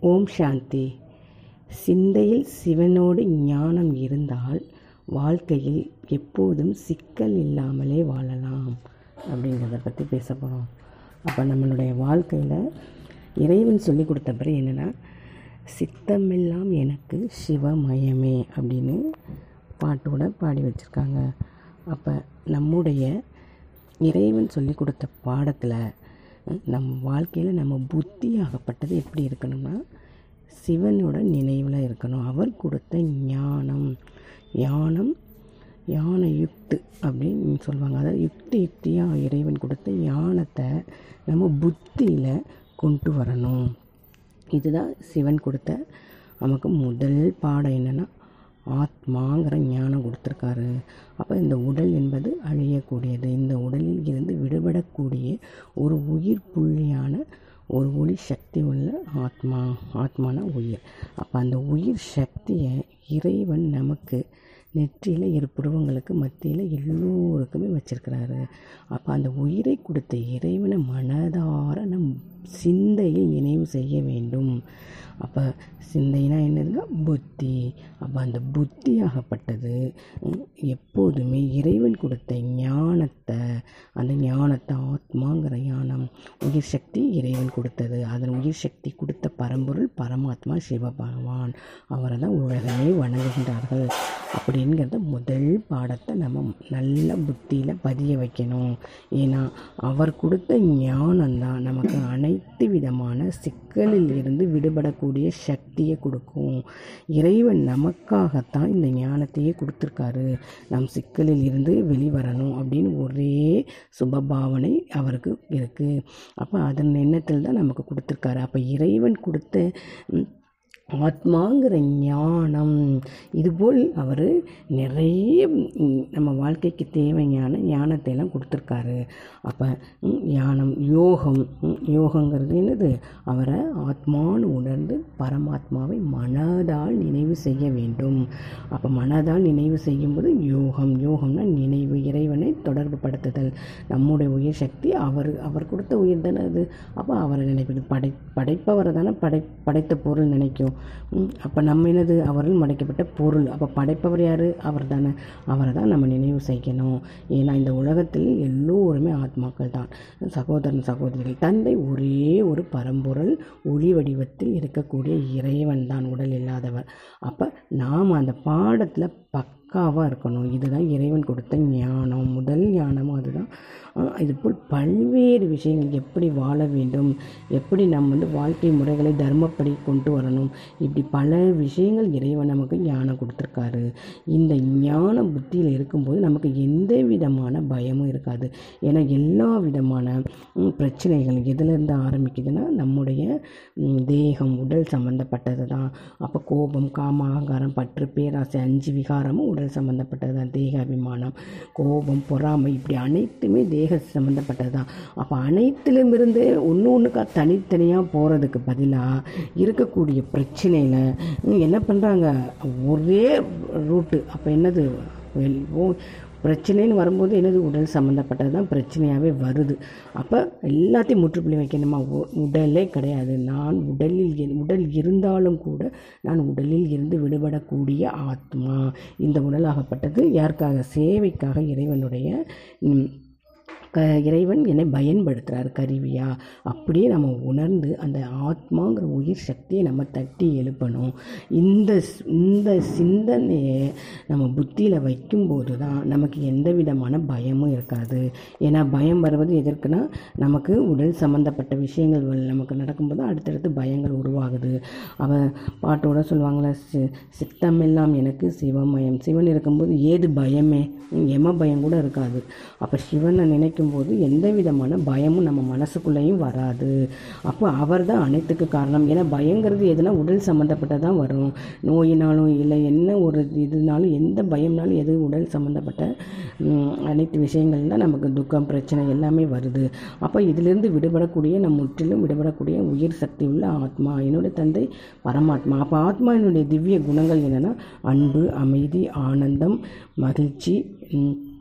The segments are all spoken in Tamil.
ஓம் சாந்தி சிந்தையில் சிவனோடு ஞானம் இருந்தால் வாழ்க்கையில் எப்போதும் சிக்கல் இல்லாமலே வாழலாம் அப்படிங்கிறத பற்றி பேச போகிறோம் அப்போ நம்மளுடைய வாழ்க்கையில் இறைவன் சொல்லி கொடுத்த பிறகு என்னென்னா சித்தமெல்லாம் எனக்கு சிவமயமே அப்படின்னு பாட்டோட பாடி வச்சுருக்காங்க அப்போ நம்முடைய இறைவன் சொல்லி கொடுத்த பாடத்தில் நம் வாழ்க்கையில் நம்ம புத்தியாகப்பட்டது எப்படி இருக்கணும்னா சிவனோட நினைவில் இருக்கணும் அவர் கொடுத்த ஞானம் ஞானம் ஞான யுக்து அப்படின்னு சொல்லுவாங்க அதாவது யுக்தி யுக்தியாக இறைவன் கொடுத்த ஞானத்தை நம்ம புத்தியில் கொண்டு வரணும் இதுதான் சிவன் கொடுத்த நமக்கு முதல் பாடம் என்னென்னா ஆத்மாங்கிற ஞானம் கொடுத்துருக்காரு அப்போ இந்த உடல் என்பது அழியக்கூடியது இந்த உடலில் இருந்து விடுபடக்கூடிய ஒரு உயிர் புள்ளியான ஒரு ஒளி சக்தி உள்ள ஆத்மா ஆத்மான உயிர் அப்போ அந்த உயிர் சக்தியை இறைவன் நமக்கு நெற்றியில் இரு புருவங்களுக்கு மத்தியில் எல்லோருக்குமே வச்சிருக்கிறாரு அப்போ அந்த உயிரை கொடுத்த இறைவனை மனதார நம் சிந்தையில் நினைவு செய்ய வேண்டும் அப்போ சிந்தைனா என்னதுன்னா புத்தி அப்போ அந்த புத்தியாகப்பட்டது எப்போதுமே இறைவன் கொடுத்த ஞானத்தை அந்த ஞானத்தை ஆத்மாங்கிற ஞானம் உயிர் சக்தி இறைவன் கொடுத்தது அதன் உயிர் சக்தி கொடுத்த பரம்பொருள் பரமாத்மா சிவபகவான் அவரை தான் உலகமே வணங்குகின்றார்கள் அப்படிங்கிறத முதல் பாடத்தை நம்ம நல்ல புத்தியில் பதிய வைக்கணும் ஏன்னா அவர் கொடுத்த ஞானம் தான் நமக்கு அனைத்து விதமான சிக்கலில் இருந்து விடுபடக்கூடிய சக்தியை கொடுக்கும் இறைவன் நமக்காகத்தான் இந்த ஞானத்தையே கொடுத்துருக்காரு நம் சிக்கலில் இருந்து வெளிவரணும் அப்படின்னு ஒரே சுபபாவனை அவருக்கு இருக்குது அப்போ அதன் எண்ணத்தில் தான் நமக்கு கொடுத்துருக்காரு அப்போ இறைவன் கொடுத்த ஆத்மாங்கிற ஞானம் இதுபோல் அவர் நிறைய நம்ம வாழ்க்கைக்கு தேவையான ஞானத்தை எல்லாம் கொடுத்துருக்காரு அப்போ ஞானம் யோகம் யோகங்கிறது என்னது அவரை ஆத்மான்னு உணர்ந்து பரமாத்மாவை மனதால் நினைவு செய்ய வேண்டும் அப்போ மனதால் நினைவு செய்யும்போது யோகம் யோகம்னா நினைவு இறைவனை தொடர்பு படுத்துதல் நம்முடைய உயிர் சக்தி அவர் அவர் கொடுத்த உயிர் தானே அது அப்போ அவரை நினைப்பது படை படைப்பவரை தானே படை படைத்த பொருள் நினைக்கும் அப்போ நம்ம என்னது அவரால் மடைக்கப்பட்ட பொருள் அப்போ படைப்பவர் யார் அவர் தானே அவரை தான் நம்ம நினைவு செய்யணும் ஏன்னா இந்த உலகத்தில் எல்லோருமே ஆத்மாக்கள் தான் சகோதரன் சகோதரிகள் தந்தை ஒரே ஒரு பரம்பொருள் ஒளி வடிவத்தில் இருக்கக்கூடிய இறைவன் தான் உடல் இல்லாதவர் அப்போ நாம் அந்த பாடத்தில் பக்காவாக இருக்கணும் இதுதான் இறைவன் கொடுத்த ஞானம் முதல் ஞானமும் அதுதான் இது போல் பல்வேறு விஷயங்கள் எப்படி வாழ வேண்டும் எப்படி நம்ம வந்து வாழ்க்கை முறைகளை தர்மப்படி கொண்டு வரணும் இப்படி பல விஷயங்கள் இறைவன் நமக்கு ஞானம் கொடுத்துருக்காரு இந்த ஞான புத்தியில் இருக்கும்போது நமக்கு எந்த விதமான பயமும் இருக்காது ஏன்னா எல்லா விதமான பிரச்சனைகள் எதுலேருந்து ஆரம்பிக்குதுன்னா நம்முடைய தேகம் உடல் சம்மந்தப்பட்டது தான் அப்போ கோபம் காம அகங்காரம் பற்று பேராசை அஞ்சு விகாரமும் உடல் சம்மந்தப்பட்டது தான் தேக அபிமானம் கோபம் பொறாமை இப்படி அனைத்துமே தேக சம்மந்தப்பட்டது தான் அப்போ அனைத்திலுமிருந்து ஒன்று ஒன்றுக்கா தனித்தனியாக போகிறதுக்கு பதிலாக இருக்கக்கூடிய பிரச்சனையில் என்ன பண்ணுறாங்க ஒரே ரூட்டு அப்போ என்னது பிரச்சனைன்னு வரும்போது என்னது உடல் சம்மந்தப்பட்டது தான் பிரச்சனையாகவே வருது அப்போ எல்லாத்தையும் முற்றுப்புள்ளி வைக்கணுமா உடலே கிடையாது நான் உடலில் உடல் இருந்தாலும் கூட நான் உடலில் இருந்து விடுபடக்கூடிய ஆத்மா இந்த உடலாகப்பட்டது யாருக்காக சேவைக்காக இறைவனுடைய க இறைவன் என்னை பயன்படுத்துகிறார் கருவியா அப்படியே நம்ம உணர்ந்து அந்த ஆத்மாங்கிற உயிர் சக்தியை நம்ம தட்டி எழுப்பணும் இந்த இந்த சிந்தனையை நம்ம புத்தியில் வைக்கும்போது தான் நமக்கு எந்த விதமான பயமும் இருக்காது ஏன்னா பயம் வருவது எதற்குனா நமக்கு உடல் சம்மந்தப்பட்ட விஷயங்கள் நமக்கு நடக்கும்போது அடுத்தடுத்து பயங்கள் உருவாகுது அவன் பாட்டோட சொல்லுவாங்களே சி சித்தமெல்லாம் எனக்கு சிவமயம் சிவன் இருக்கும்போது ஏது பயமே எம பயம் கூட இருக்காது அப்போ சிவனை நினைக்கும் போது எந்த விதமான பயமும் நம்ம மனசுக்குள்ளேயும் வராது அப்போ அவர் தான் அனைத்துக்கு காரணம் ஏன்னா பயங்கிறது எதுனா உடல் சம்மந்தப்பட்டதான் வரும் நோயினாலும் இல்லை என்ன ஒரு இதுனாலும் எந்த பயம்னாலும் எது உடல் சம்மந்தப்பட்ட அனைத்து விஷயங்கள் தான் நமக்கு துக்கம் பிரச்சனை எல்லாமே வருது அப்போ இதிலிருந்து விடுபடக்கூடிய நம் முற்றிலும் விடுபடக்கூடிய உயிர் சக்தி உள்ள ஆத்மா என்னுடைய தந்தை பரமாத்மா அப்போ ஆத்மாவினுடைய திவ்ய குணங்கள் என்னென்னா அன்பு அமைதி ஆனந்தம் மகிழ்ச்சி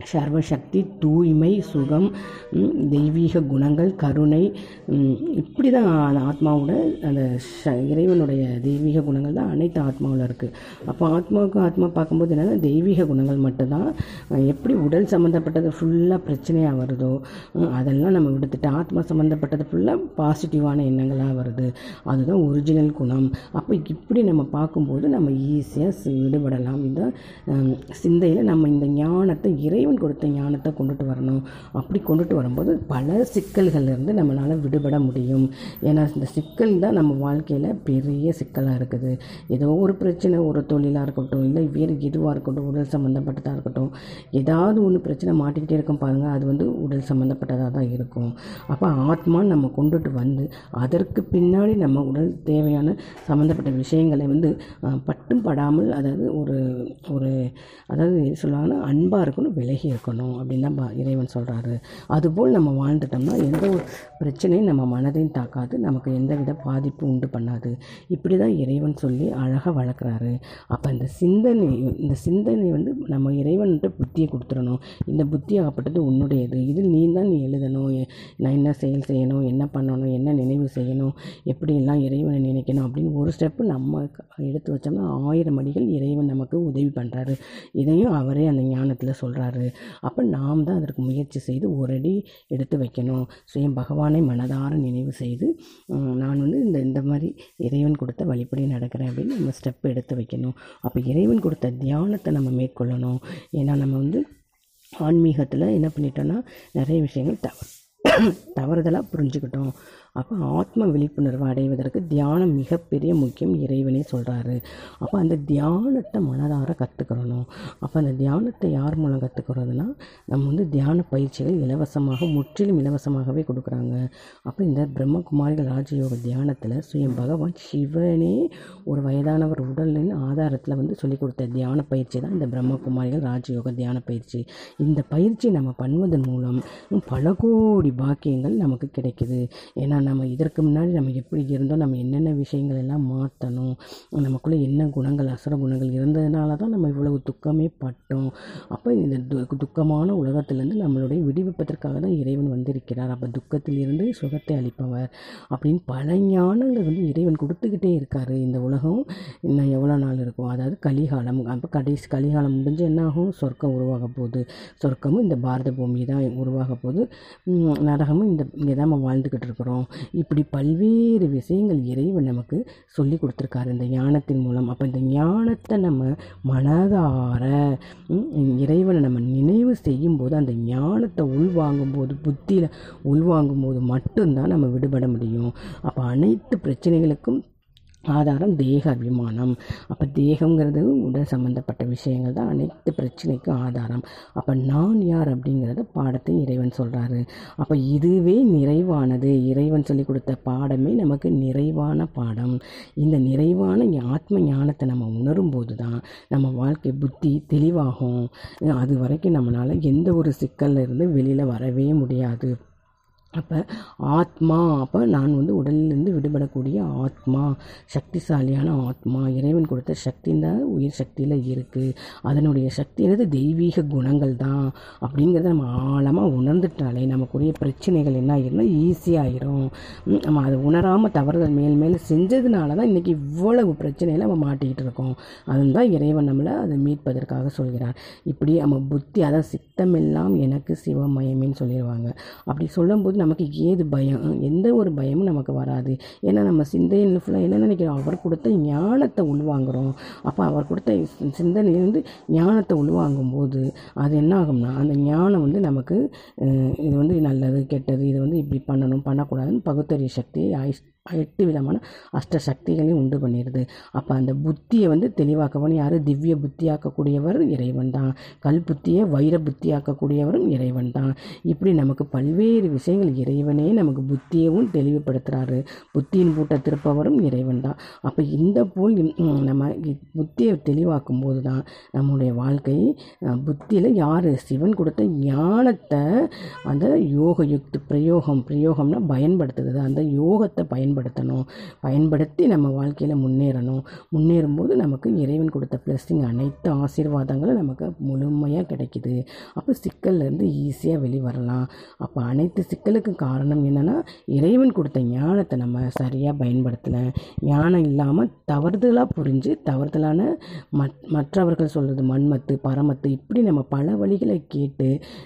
சர்வசக்தி தூய்மை சுகம் ம், தெய்வீக குணங்கள் கருணை ம், இப்படி தான் அந்த ஆத்மாவோட அந்த ச இறைவனுடைய தெய்வீக குணங்கள் தான் அனைத்து ஆத்மாவில் இருக்குது அப்போ ஆத்மாவுக்கு ஆத்மா பார்க்கும்போது என்னன்னா தெய்வீக குணங்கள் மட்டும்தான் அஹ், எப்படி உடல் சம்மந்தப்பட்டது ஃபுல்லாக பிரச்சனையாக வருதோ ம், அதெல்லாம் நம்ம விடுத்துட்டு ஆத்மா சம்மந்தப்பட்டது ஃபுல்லாக பாசிட்டிவான எண்ணங்களாக வருது அதுதான் ஒரிஜினல் குணம் அப்போ இப்படி நம்ம பார்க்கும்போது நம்ம ஈஸியாக விடுபடலாம் இந்த சிந்தையில் நம்ம இந்த ஞானத்தை இறைவன் கொடுத்த ஞானத்தை கொண்டுட்டு வரணும் அப்படி கொண்டுட்டு வரும்போது பல சிக்கல்கள்லேருந்து நம்மளால் விடுபட முடியும் ஏன்னா இந்த சிக்கல் தான் நம்ம வாழ்க்கையில் பெரிய சிக்கலாக இருக்குது ஏதோ ஒரு பிரச்சனை ஒரு தொழிலாக இருக்கட்டும் இல்லை வேறு எதுவாக இருக்கட்டும் உடல் சம்மந்தப்பட்டதாக இருக்கட்டும் ஏதாவது ஒன்று பிரச்சனை மாட்டிக்கிட்டே இருக்கும் பாருங்கள் அது வந்து உடல் சம்மந்தப்பட்டதாக தான் இருக்கும் அப்போ ஆத்மா நம்ம கொண்டுட்டு வந்து அதற்கு பின்னாடி நம்ம உடல் தேவையான சம்மந்தப்பட்ட விஷயங்களை வந்து அஹ், பட்டும் படாமல் அதாவது ஒரு ஒரு அதாவது சொல்லுவாங்கன்னா அன்பாக இருக்கணும் விலகி இருக்கணும் அப்படின்னு தான் பா- இறைவன் சொல்கிறாரு அதுபோல் நம்ம வாழ்ந்துட்டோம்னா எந்த ஒரு பிரச்சனையும் நம்ம மனதையும் தாக்காது நமக்கு எந்தவித பாதிப்பும் உண்டு பண்ணாது இப்படி தான் இறைவன் சொல்லி அழகாக வளர்க்குறாரு அப்போ இந்த சிந்தனை இந்த சிந்தனை வந்து நம்ம இறைவன்கிட்ட புத்தியை கொடுத்துடணும் இந்த புத்தி ஆகப்பட்டது உன்னுடையது இதில் நீ தான் நீ எழுதணும் எ- நான் என்ன செயல் செய்யணும் என்ன பண்ணணும் என்ன நினைவு செய்யணும் எப்படியெல்லாம் இறைவனை நினைக்கணும் அப்படின்னு ஒரு ஸ்டெப்பு நம்ம க- எடுத்து வச்சோம்னா ஆயிரம் அடிகள் இறைவன் நமக்கு உதவி பண்ணுறாரு இதையும் அவரே அந்த ஞானத்தில் சொல்கிறாரு அப்போ நாம் தான் அதற்கு முயற்சி செய்து ஒரு அடி எடுத்து வைக்கணும் சுயம் பகவானை மனதார நினைவு செய்து உம், நான் வந்து இந்த இந்த மாதிரி இறைவன் கொடுத்த வழிப்படி நடக்கிறேன் அப்படின்னு நம்ம ஸ்டெப் எடுத்து வைக்கணும் அப்போ இறைவன் கொடுத்த தியானத்தை நம்ம மேற்கொள்ளணும் ஏன்னா நம்ம வந்து ஆன்மீகத்தில் என்ன பண்ணிட்டோன்னா நிறைய விஷயங்கள் தவ தவறுதலாக புரிஞ்சுக்கிட்டோம் அப்போ ஆத்ம விழிப்புணர்வு அடைவதற்கு தியானம் மிகப்பெரிய முக்கியம் இறைவனே சொல்கிறாரு அப்போ அந்த தியானத்தை மனதார கற்றுக்கிறணும் அப்போ அந்த தியானத்தை யார் மூலம் கற்றுக்கிறதுனா நம்ம வந்து தியான பயிற்சிகள் இலவசமாக முற்றிலும் இலவசமாகவே கொடுக்குறாங்க அப்போ இந்த பிரம்மகுமாரிகள் ராஜயோக தியானத்தில் சுயம் பகவான் சிவனே ஒரு வயதானவர் உடலின் ஆதாரத்தில் வந்து சொல்லிக் கொடுத்த தியான பயிற்சி தான் இந்த பிரம்மகுமாரிகள் ராஜயோக தியான பயிற்சி இந்த பயிற்சி நம்ம பண்ணுவதன் மூலம் பல கோடி பாக்கியங்கள் நமக்கு கிடைக்குது ஏன்னா நம்ம இதற்கு முன்னாடி நம்ம எப்படி இருந்தோம் நம்ம என்னென்ன விஷயங்கள் எல்லாம் மாற்றணும் நமக்குள்ளே என்ன குணங்கள் அசுர குணங்கள் இருந்ததுனால தான் நம்ம இவ்வளவு துக்கமே பட்டோம் அப்போ இந்த து- துக்கமான உலகத்திலேருந்து நம்மளுடைய விடுவிப்பதற்காக தான் இறைவன் வந்திருக்கிறார் அப்போ துக்கத்திலிருந்து சுகத்தை அளிப்பவர் அப்படின்னு பல ஞானங்கள் வந்து இறைவன் கொடுத்துக்கிட்டே இருக்காரு இந்த உலகம் இன்னும் எவ்வளோ நாள் இருக்கும் அதாவது கலிகாலம் அப்போ கடைசி கலிகாலம் முடிஞ்சு என்ன ஆகும் சொர்க்கம் உருவாக போகுது சொர்க்கமும் இந்த பாரத பூமி தான் உருவாக போகுது உம், நரகமும் இந்த இங்கே தான் நம்ம வாழ்ந்துக்கிட்டு இருக்கிறோம் இப்படி பல்வேறு விஷயங்கள் இறைவன் நமக்கு சொல்லி கொடுத்துருக்காரு இந்த ஞானத்தின் மூலம் அப்போ இந்த ஞானத்தை நம்ம மனதார உம், இறைவனை நம்ம நினைவு செய்யும்போது அந்த ஞானத்தை உள்வாங்கும் போது புத்தியில் உள்வாங்கும் போது மட்டும்தான் நம்ம விடுபட முடியும் அப்போ அனைத்து பிரச்சனைகளுக்கும் ஆதாரம் தேக அபிமானம் அப்போ தேகங்கிறது உடல் சம்மந்தப்பட்ட விஷயங்கள் தான் அனைத்து பிரச்சனைக்கும் ஆதாரம் அப்போ நான் யார் அப்படிங்கிறத பாடத்தை இறைவன் சொல்கிறாரு அப்போ இதுவே நிறைவானது இறைவன் சொல்லி கொடுத்த பாடமே நமக்கு நிறைவான பாடம் இந்த நிறைவான ஞா- ஆத்ம ஞானத்தை நம்ம உணரும் போது தான் நம்ம வாழ்க்கை புத்தி தெளிவாகும் அது வரைக்கும் நம்மளால் எந்த ஒரு சிக்கல்ல இருந்து வெளியில் வரவே முடியாது அப்போ ஆத்மா அப்போ நான் வந்து உடலிலிருந்து விடுபடக்கூடிய ஆத்மா சக்திசாலியான ஆத்மா இறைவன் கொடுத்த சக்தி இந்த உயிர் சக்தியில் இருக்குது அதனுடைய சக்தி என்னது தெய்வீக குணங்கள் தான் அப்படிங்கிறத நம்ம ஆழமாக உணர்ந்துட்டாலே நமக்குரிய பிரச்சனைகள் என்ன ஆகிரும்னா ஈஸியாகிரும் நம்ம அதை உணராமல் தவறுதல் மேல் மேல் செஞ்சதுனால தான் இன்றைக்கி இவ்வளவு பிரச்சனையில் நம்ம மாட்டிக்கிட்டு இருக்கோம் அதுதான் இறைவன் நம்மளை அதை மீட்பதற்காக சொல்கிறார் இப்படி நம்ம புத்தி அதான் சித்தமெல்லாம் எனக்கு சிவமயமேன்னு சொல்லிடுவாங்க அப்படி சொல்லும்போது நமக்கு ஏது பயம் எந்த ஒரு பயமும் நமக்கு வராது ஏன்னா நம்ம சிந்தையில் ஃபுல்லாக என்ன நினைக்கிறோம் அவர் கொடுத்த ஞானத்தை உள்வாங்குறோம் அப்போ அவர் கொடுத்த சிந்தனையிலிருந்து ஞானத்தை உள்வாங்கும் போது அது என்ன ஆகும்னா அந்த ஞானம் வந்து நமக்கு அஹ், இது வந்து நல்லது கெட்டது இது வந்து இப்படி பண்ணணும் பண்ணக்கூடாதுன்னு பகுத்தறிய சக்தியை ஆயுஷ் எட்டு விதமான அஷ்ட சக்திகளையும் உண்டு பண்ணிடுது அப்போ அந்த புத்தியை வந்து தெளிவாக்கவன் யார் திவ்ய புத்தியாக்கக்கூடியவர் இறைவன் தான் கல் புத்தியை வைர புத்தியாக்கக்கூடியவரும் இறைவன் தான் இப்படி நமக்கு பல்வேறு விஷயங்கள் இறைவனே நமக்கு புத்தியவும் தெளிவுபடுத்துகிறாரு புத்தியின் பூட்டை திருப்பவரும் இறைவன் தான் அப்போ இந்த போல் ம், நம்ம இ- புத்தியை தெளிவாக்கும் போது தான் நம்முடைய வாழ்க்கை புத்தியில் யார் சிவன் கொடுத்த ஞானத்தை அந்த யோக யுக்தி பிரயோகம் பிரயோகம்னா பயன்படுத்துறது அந்த யோகத்தை பயன்படுத்தணும் பயன்படுத்தி நம்ம வாழ்க்கையில் முன்னேறணும் முன்னேறும்போது நமக்கு இறைவன் கொடுத்த பிளஸ்ஸிங் அனைத்து ஆசீர்வாதங்களும் நமக்கு முழுமையாக கிடைக்குது அப்போ சிக்கல்லேருந்து ஈஸியாக வெளிவரலாம் அப்போ அனைத்து சிக்கலுக்கும் காரணம் என்னென்னா இறைவன் கொடுத்த ஞானத்தை நம்ம சரியாக பயன்படுத்தலை ஞானம் இல்லாமல் தவறுதலாக புரிஞ்சு தவறுதலான மற் மற்றவர்கள் சொல்கிறது மண்மத்து பரமத்து இப்படி நம்ம பல வழிகளை கேட்டு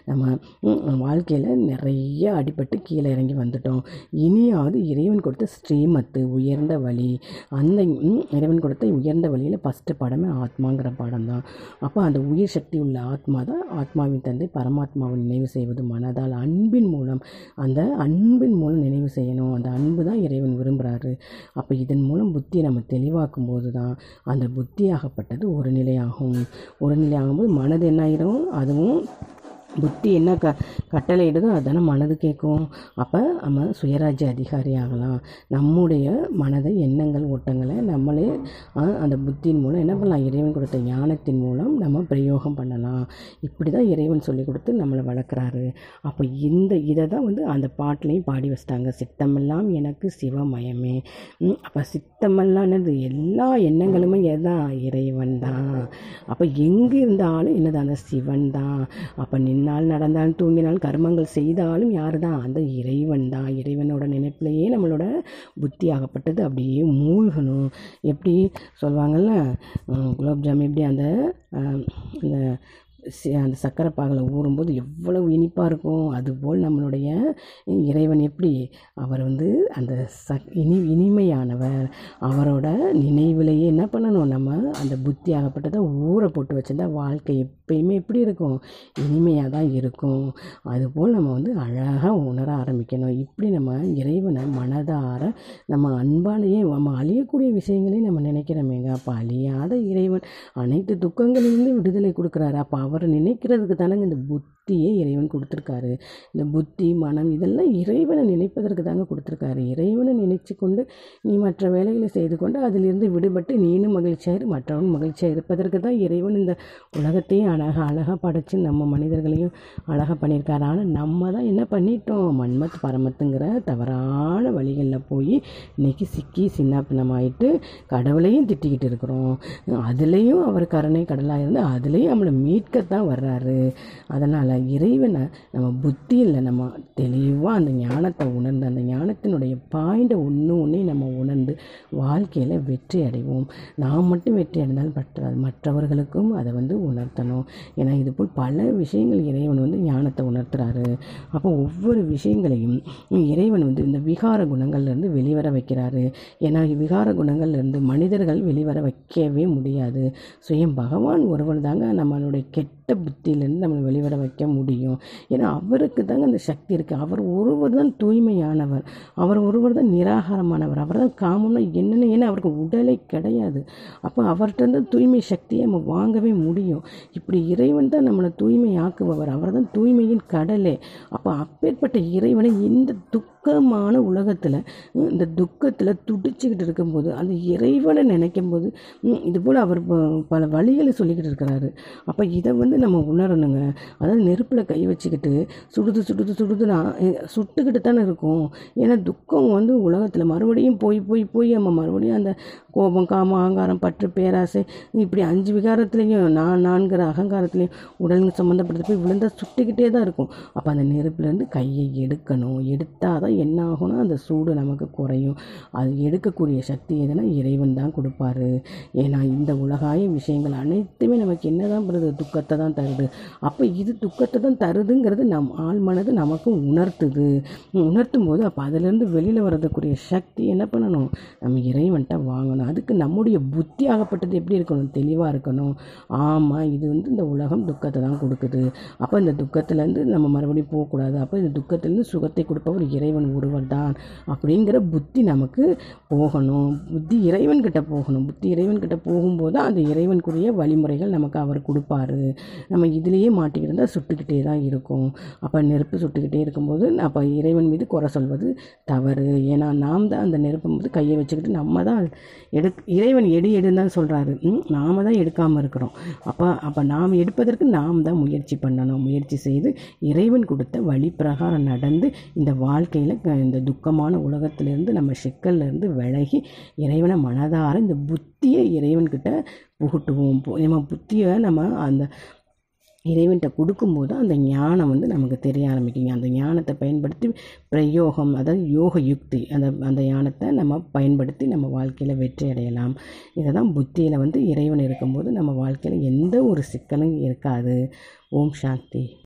நம்ம வாழ்க்கையில் நிறைய அடிபட்டு கீழே இறங்கி வந்துட்டோம் இனியாவது இறைவன் கொடுத்த ஸ்ரீமத்து உயர்ந்த வழி அந்த ம், இறைவன் கொடுத்த உயர்ந்த வழியில் ஃபஸ்ட்டு படமே ஆத்மாங்கிற படம் தான் அப்போ அந்த உயிர் சக்தி உள்ள ஆத்மா தான் ஆத்மாவின் தந்தை பரமாத்மாவை நினைவு செய்வது மனதால் அன்பின் மூலம் அந்த அன்பின் மூலம் நினைவு செய்யணும் அந்த அன்பு தான் இறைவன் விரும்புகிறாரு அப்போ இதன் மூலம் புத்தியை நம்ம தெளிவாக்கும் போது தான் அந்த புத்தியாகப்பட்டது ஒரு நிலையாகும் ஒரு நிலையாகும்போது மனது என்ன ஆயிடும் அதுவும் புத்தி என்ன க கட்டளையிடுதோ அதுதானே மனது கேட்கும் அப்போ நம்ம சுயராஜ்ய அதிகாரி ஆகலாம் நம்முடைய மனதை எண்ணங்கள் ஓட்டங்களை நம்மளே ஆ, அந்த புத்தியின் மூலம் என்ன பண்ணலாம் இறைவன் கொடுத்த ஞானத்தின் மூலம் நம்ம பிரயோகம் பண்ணலாம் இப்படி தான் இறைவன் சொல்லி கொடுத்து நம்மளை வளர்க்குறாரு அப்போ இந்த இதை தான் வந்து அந்த பாட்டுலையும் பாடி வச்சிட்டாங்க சித்தமெல்லாம் எனக்கு சிவமயமே ம், அப்போ சித்தமெல்லாம் என்னது எல்லா எண்ணங்களுமே எதான் இறைவன் தான் அப்போ எங்கே இருந்தாலும் என்னது அந்த சிவன் தான் அப்போ நின்னால் நடந்தாலும் தூங்கினால் கர்மங்கள் செய்தாலும் யார் தான் அந்த இறைவன் தான் இறைவனோட நினைப்பிலேயே நம்மளோட புத்தி ஆகப்பட்டது அப்படியே மூழ்கணும் எப்படி சொல்லுவாங்கள்ல உம், குலாப் ஜாம் எப்படி அந்த ஆம், அந்த சி- அந்த சக்கரை பாகில் ஊறும்போது எவ்வளவு இனிப்பாக இருக்கும் அதுபோல் நம்மளுடைய இறைவன் எப்படி அவர் வந்து அந்த சக் இனி இனிமையானவர் அவரோட நினைவிலேயே என்ன பண்ணணும் நம்ம அந்த புத்தி ஆகப்பட்டதை ஊற போட்டு வச்சிருந்தா வாழ்க்கை எப்பயுமே எப்படி இருக்கும் இனிமையாக தான் இருக்கும் அதுபோல் நம்ம வந்து அழகாக உணர ஆரம்பிக்கணும் இப்படி நம்ம இறைவனை மனதார நம்ம அன்பாலேயே நம்ம அழியக்கூடிய விஷயங்களையும் நம்ம நினைக்கிறோமேங்க அப்போ அழியாத இறைவன் அனைத்து துக்கங்களிலிருந்து விடுதலை கொடுக்குறாரு அப்போ அவரை நினைக்கிறதுக்கு தானங்க இந்த புத்தியே இறைவன் கொடுத்துருக்காரு இந்த புத்தி மனம் இதெல்லாம் இறைவனை நினைப்பதற்கு தாங்க கொடுத்துருக்காரு இறைவனை நினைச்சு கொண்டு நீ மற்ற வேலைகளை செய்து கொண்டு அதிலிருந்து விடுபட்டு நீனும் மகிழ்ச்சியாக இரு, மற்றவன் மகிழ்ச்சியாக இருப்பதற்கு தான் இறைவன் இந்த உலகத்தையும் அழகாக அழகாக படைச்சு நம்ம மனிதர்களையும் அழகாக பண்ணியிருக்காரு ஆனால் நம்ம தான் என்ன பண்ணிட்டோம் மன்மத் பரமத்துங்கிற தவறான வழிகளில் போய் இன்னைக்கு சிக்கி சின்னாப்பின்னமாயிட்டு கடவுளையும் திட்டிக்கிட்டு இருக்கிறோம் அதுலேயும் அவர் கருணை கடலாக இருந்து அதுலேயும் நம்மளை மீட்கத்தான் வர்றாரு அதனால் இறைவனை நம்ம புத்தியில் நம்ம தெளிவாக அந்த ஞானத்தை உணர்ந்து அந்த ஞானத்தினுடைய பாயிண்டை ஒன்று ஒன்றே நம்ம உணர்ந்து வாழ்க்கையில் வெற்றி அடைவோம் நாம் மட்டும் வெற்றி அடைந்தால் பற்றாது மற்றவர்களுக்கும் அதை வந்து உணர்த்தணும் ஏன்னா இது போல் பல விஷயங்கள் இறைவன் வந்து ஞானத்தை உணர்த்துறாரு அப்போ ஒவ்வொரு விஷயங்களையும் இறைவன் வந்து இந்த விகார குணங்கள்லேருந்து வெளிவர வைக்கிறாரு ஏன்னா விகார குணங்கள்லேருந்து மனிதர்கள் வெளிவர வைக்கவே முடியாது சுயம் பகவான் ஒருவர் தாங்க நம்மளுடைய கெட்ட புத்தியிலேருந்து நம்மளை வெளிவர வைக்க முடியும் ஏன்னா அவருக்கு தாங்க அந்த சக்தி இருக்குது அவர் ஒருவர் தான் தூய்மையானவர் அவர் ஒருவர் தான் நிராகாரமானவர் அவர் தான் காமம்னா என்னென்னு ஏன்னா அவருக்கு உடலே கிடையாது அப்போ அவர்கிட்ட தூய்மை சக்தியை நம்ம வாங்கவே முடியும் இப்படி இறைவன் தான் நம்மளை தூய்மை ஆக்குபவர் அவர் தான் தூய்மையின் கடலே அப்போ அப்பேற்பட்ட இறைவனை இந்த துக்கமான உலகத்தில் இந்த துக்கத்தில் துடிச்சுக்கிட்டு இருக்கும்போது அந்த இறைவனை நினைக்கும் போது ம், இது போல் அவர் ப- பல வழிகளை சொல்லிக்கிட்டு இருக்கிறாரு அப்போ இதை வந்து நம்ம உணரணுங்க அதாவது நெருப்பில் கை வச்சுக்கிட்டு சுடுது சுடுது சுடுதுன்னா எ- சுட்டுக்கிட்டு தானே இருக்கும் ஏன்னா துக்கம் வந்து உலகத்தில் மறுபடியும் போய் போய் போய் நம்ம மறுபடியும் அந்த கோபம் காமம் அகங்காரம் பற்று பேராசை இப்படி அஞ்சு விகாரத்துலேயும் நான் நான்கிற அகங்காரத்துலேயும் உடல் சம்மந்தப்பட்டது போய் விழுந்தா சுட்டுக்கிட்டே தான் இருக்கும் அப்போ அந்த நெருப்புலேருந்து கையை எடுக்கணும் எடுத்தால் தான் என்ன ஆகும்னா அந்த சூடு நமக்கு குறையும் அது எடுக்கக்கூடிய சக்தி எதுனா இறைவன் தான் கொடுப்பாரு ஏன்னா இந்த உலகாய விஷயங்கள் அனைத்துமே நமக்கு என்ன தான் பண்ணுது துக்கத்தை தான் தருது அப்போ இது துக்கத்தை தான் தருதுங்கிறது நம் ஆள் மனது நமக்கு உணர்த்துது உணர்த்தும் போது அப்போ அதிலேருந்து வெளியில் வர்றதுக்குரிய சக்தி என்ன பண்ணணும் நம்ம இறைவன்கிட்ட வாங்கணும் இருக்கணும் அதுக்கு நம்முடைய புத்தி ஆகப்பட்டது எப்படி இருக்கணும் தெளிவாக இருக்கணும் ஆமாம் இது வந்து இந்த உலகம் துக்கத்தை தான் கொடுக்குது அப்போ இந்த துக்கத்துலேருந்து நம்ம மறுபடியும் போகக்கூடாது அப்போ இந்த துக்கத்துலேருந்து சுகத்தை கொடுப்பவர் இறைவன் ஒருவர் தான் அப்படிங்கிற புத்தி நமக்கு போகணும் புத்தி இறைவன்கிட்ட போகணும் புத்தி இறைவன்கிட்ட போகும்போது தான் அந்த இறைவனுக்குரிய வழிமுறைகள் நமக்கு அவர் கொடுப்பாரு நம்ம இதுலேயே மாட்டிக்கிட்டு சுட்டுக்கிட்டே தான் இருக்கும் அப்போ நெருப்பு சுட்டுக்கிட்டே இருக்கும்போது அப்போ இறைவன் மீது குறை சொல்வது தவறு ஏன்னா நாம் தான் அந்த நெருப்பு மீது கையை வச்சுக்கிட்டு நம்ம தான் எடு இறைவன் எடு எடுன்னு தான் சொல்கிறாரு நாம தான் எடுக்காமல் இருக்கிறோம் அப்போ அப்போ நாம் எடுப்பதற்கு நாம் தான் முயற்சி பண்ணணும் முயற்சி செய்து இறைவன் கொடுத்த வழி பிரகாரம் நடந்து இந்த வாழ்க்கையில் இந்த துக்கமான உலகத்திலேருந்து நம்ம சிக்கல்லேருந்து விலகி இறைவனை மனதார இந்த புத்தியை இறைவன்கிட்ட புகுட்டுவோம் பு- நம்ம புத்தியை நம்ம அந்த இறைவன்கிட்ட கொடுக்கும்போது அந்த ஞானம் வந்து நமக்கு தெரிய ஆரம்பிக்குங்க அந்த ஞானத்தை பயன்படுத்தி பிரயோகம் அதாவது யோக யுக்தி அந்த அந்த ஞானத்தை நம்ம பயன்படுத்தி நம்ம வாழ்க்கையில் வெற்றி அடையலாம் இதை தான் புத்தியில் வந்து இறைவன் இருக்கும்போது நம்ம வாழ்க்கையில் எந்த ஒரு சிக்கலும் இருக்காது ஓம் சாந்தி